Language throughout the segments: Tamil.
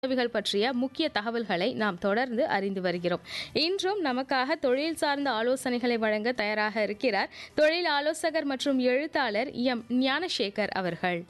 உதவிகள் பற்றிய முக்கிய தகவல்களை நாம் தொடர்ந்து அறிந்து வருகிறோம் இன்றும் நமக்காக தொழில் சார்ந்த ஆலோசனைகளை வழங்க தயாராக இருக்கிறார் தொழில் ஆலோசகர் மற்றும் எழுத்தாளர் எம் ஞானசேகர் அவர்கள்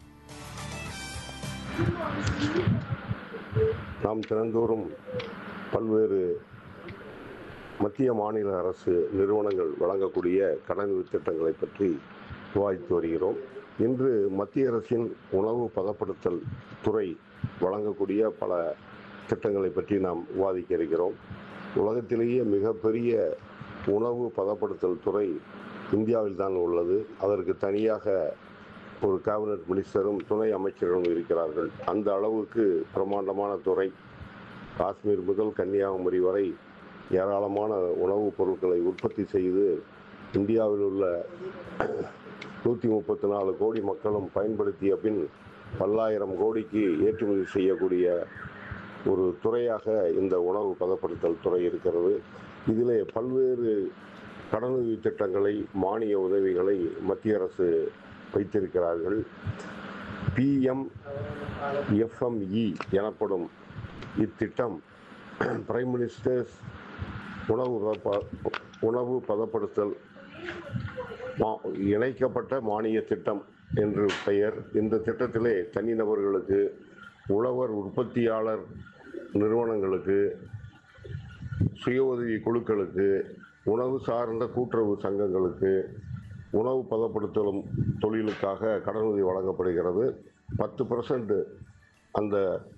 நாம் தினந்தோறும் பல்வேறு மத்திய மாநில அரசு நிறுவனங்கள் வழங்கக்கூடிய கடனுதவி திட்டங்களை பற்றி விவாதித்து வருகிறோம் இன்று மத்திய அரசின் உணவு பதப்படுத்தல் துறை வழங்கக்கூடிய பல திட்டங்களை பற்றி நாம் விவாதிக்க இருக்கிறோம் உலகத்திலேயே மிகப்பெரிய உணவு பதப்படுத்தல் துறை இந்தியாவில் தான் உள்ளது அதற்கு தனியாக ஒரு கேபினட் மினிஸ்டரும் துணை அமைச்சர்களும் இருக்கிறார்கள் அந்த அளவுக்கு பிரமாண்டமான துறை காஷ்மீர் முதல் கன்னியாகுமரி வரை ஏராளமான உணவுப் பொருட்களை உற்பத்தி செய்து இந்தியாவில் உள்ள நூற்றி முப்பத்தி நாலு கோடி மக்களும் பயன்படுத்திய பின் பல்லாயிரம் கோடிக்கு ஏற்றுமதி செய்யக்கூடிய ஒரு துறையாக இந்த உணவு பதப்படுத்தல் துறை இருக்கிறது இதிலே பல்வேறு கடனுதவி திட்டங்களை மானிய உதவிகளை மத்திய அரசு வைத்திருக்கிறார்கள் பிஎம் எஃப்எம்இ எனப்படும் இத்திட்டம் பிரைம் மினிஸ்டர்ஸ் உணவு பத- உணவு பதப்படுத்தல் மா- இணைக்கப்பட்ட மானிய திட்டம் என்று பெயர் இந்த திட்டத்திலே தனிநபர்களுக்கு உழவர் உற்பத்தியாளர் நிறுவனங்களுக்கு சுய உதவி குழுக்களுக்கு உணவு சார்ந்த கூட்டுறவு சங்கங்களுக்கு உணவு பதப்படுத்தலும் தொழிலுக்காக கடனுதவி வழங்கப்படுகிறது பத்து பர்சன்ட் அந்த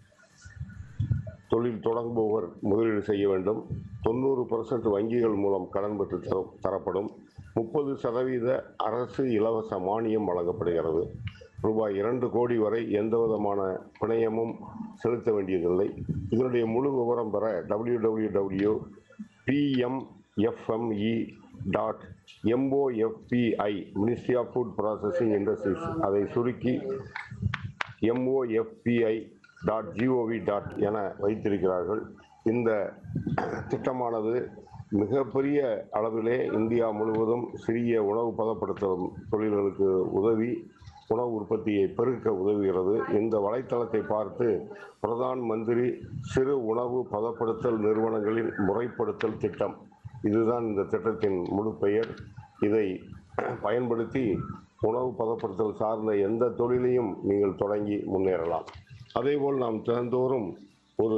தொழில் தொடங்குபவர் முதலீடு செய்ய வேண்டும் தொண்ணூறு பர்சன்ட் வங்கிகள் மூலம் கடன் பெற்று தர- தரப்படும் முப்பது சதவீத அரசு இலவச மானியம் வழங்கப்படுகிறது ரூபாய் இரண்டு கோடி வரை எந்த விதமான பிணையமும் செலுத்த வேண்டியதில்லை இதனுடைய முழு விவரம் பெற W W W PMFME dot MOFPI ministry of food processing industries அதை சுருக்கி எம்ஓஎஃப்பிஐ டாட் ஜிஓவி டாட் என வைத்திருக்கிறார்கள் இந்த திட்டமானது மிகப்பெரிய அளவிலே இந்தியா முழுவதும் சிறிய உணவு பதப்படுத்தும் தொழில்களுக்கு உதவி உணவு உற்பத்தியை பெருக்க உதவுகிறது இந்த வலைத்தளத்தை பார்த்து பிரதான் மந்திரி சிறு உணவு பதப்படுத்தல் நிறுவனங்களின் முறைப்படுத்தல் திட்டம் இதுதான் இந்த திட்டத்தின் முழு பெயர் இதை பயன்படுத்தி உணவு பதப்படுத்தல் சார்ந்த எந்த தொழிலையும் நீங்கள் தொடங்கி முன்னேறலாம் அதேபோல் நாம் தினந்தோறும் ஒரு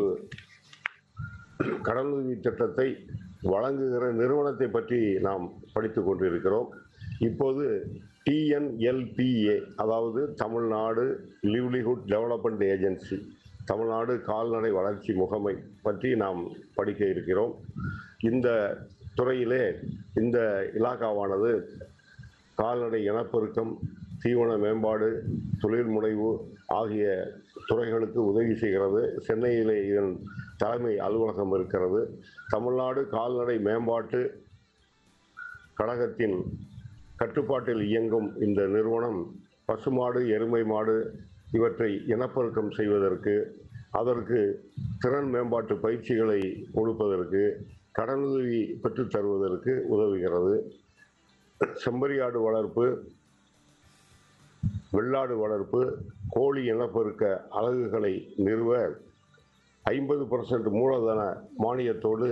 கடனுதவி திட்டத்தை வழங்குகிற நிறுவனத்தை பற்றி நாம் படித்து கொண்டிருக்கிறோம் இப்போது டிஎன்எல்பிஏ அதாவது Tamil Nadu livelihood development agency Tamil Nadu கால்நடை வளர்ச்சி முகமை பற்றி நாம் படிக்க இருக்கிறோம் இந்த துறையிலே இந்த இலாகாவானது கால்நடை இனப்பெருக்கம் தீவன மேம்பாடு தொழில் முனைவு ஆகிய துறைகளுக்கு உதவி செய்கிறது சென்னையிலே இதன் தலைமை அலுவலகம் இருக்கிறது தமிழ்நாடு கால்நடை மேம்பாட்டு கழகத்தின் கட்டுப்பாட்டில் இயங்கும் இந்த நிறுவனம் பசுமாடு எருமை மாடு இவற்றை இனப்பெருக்கம் செய்வதற்கு அதற்கு திறன் மேம்பாட்டு பயிற்சிகளை கொடுப்பதற்கு கடனுதவி பெற்றுத் தருவதற்கு உதவுகிறது செம்பரியாடு வளர்ப்பு வெள்ளாடு வளர்ப்பு கோழி இனப்பெருக்க அலகுகளை நிறுவ ஐம்பது பர்சன்ட் மூலதன மானியத்தோடு